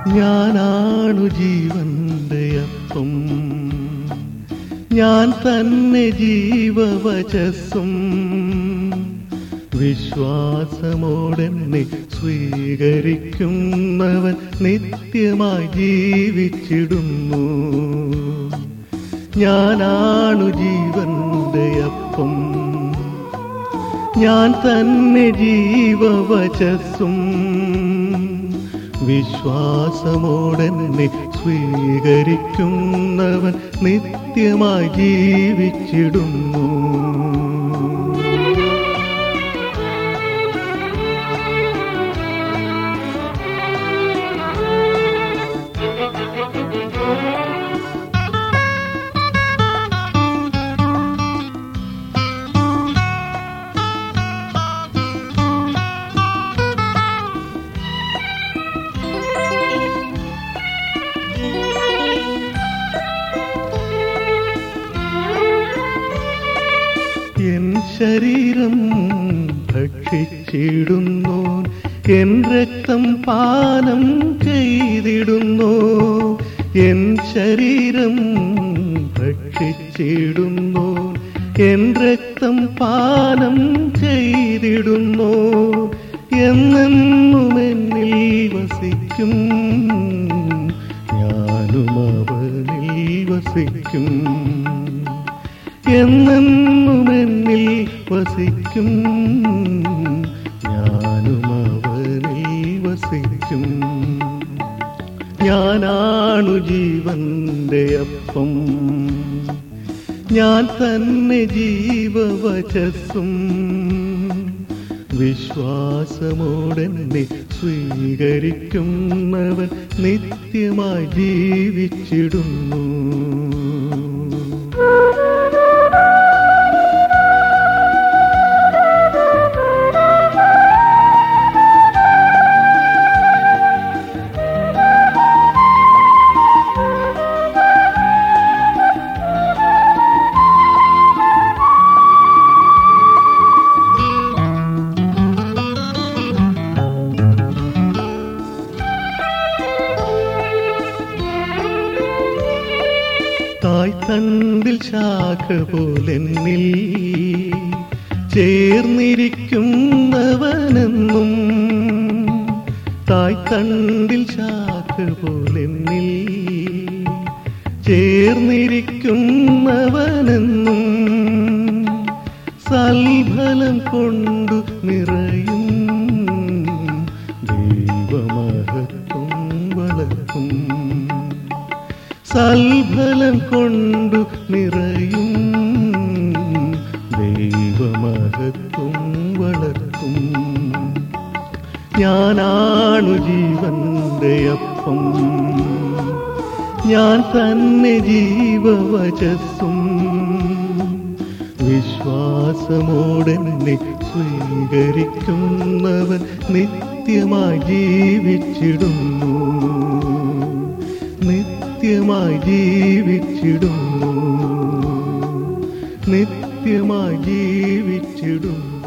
ഞാനാണു ജീവന്റെ അപ്പം ഞാൻ തന്നെ ജീവവചസ്സും വിശ്വാസമോടെന്നെ സ്വീകരിക്കുന്നവൻ നിത്യമായി ജീവിച്ചിടുന്നു ഞാനാണു ജീവന്റെ അപ്പം ഞാൻ തന്നെ ജീവവചസ്സും വിശ്വാസമോടെന്നെ സ്വീകരിക്കുന്നവൻ നിത്യമായി ജീവിച്ചിടുന്നു എൻ ശരീരം ഭക്ഷിച്ചിടുന്നു എൻ രക്തം പാനം ചെയ്തിടുന്നു എൻ ശരീരം ഭക്ഷിച്ചിടുന്നു എൻ രക്തം പാനം ചെയ്തിടുന്നു എന്നെന്നും എന്നിൽ വസിക്കും ഞാനും അവനിൽ വസിക്കും എന്നെന്നും എന്നിൽ വസിക്കും ഞാനും അവനിൽ വസിക്കും ഞാനാണു ജീവന്റെ അപ്പം ഞാൻ തന്നെ ജീവവചസ്സും വിശ്വാസമോടെന്നെ സ്വീകരിക്കുന്നവൻ നിത്യമായി ജീവിച്ചിടുന്നു തായ് തണ്ടിൽ ശാഖ പോലെന്നിൽ ചേർന്നിരിക്കുന്നവനെന്നും തായ് തണ്ടിൽ ശാഖ പോലെന്നിൽ ചേർന്നിരിക്കുന്നവനെന്നും സൽഫലം കൊണ്ടു നിറയും ദൈവമഹത്വം വളർത്തും സൽഫലം കൊണ്ടു നിറയും ദൈവമഹത്വം വളർത്തും ഞാനാണു ജീവന്റെ അപ്പം ഞാൻ തന്നെ ജീവവചസ്സും വിശ്വാസമോടെന്നെ സ്വീകരിക്കുന്നവൻ നിത്യമായി ജീവിച്ചിടുന്നു നിത്യമായി ജീവിച്ചിടുന്നു നിത്യമായി ജീവിച്ചിടുന്നു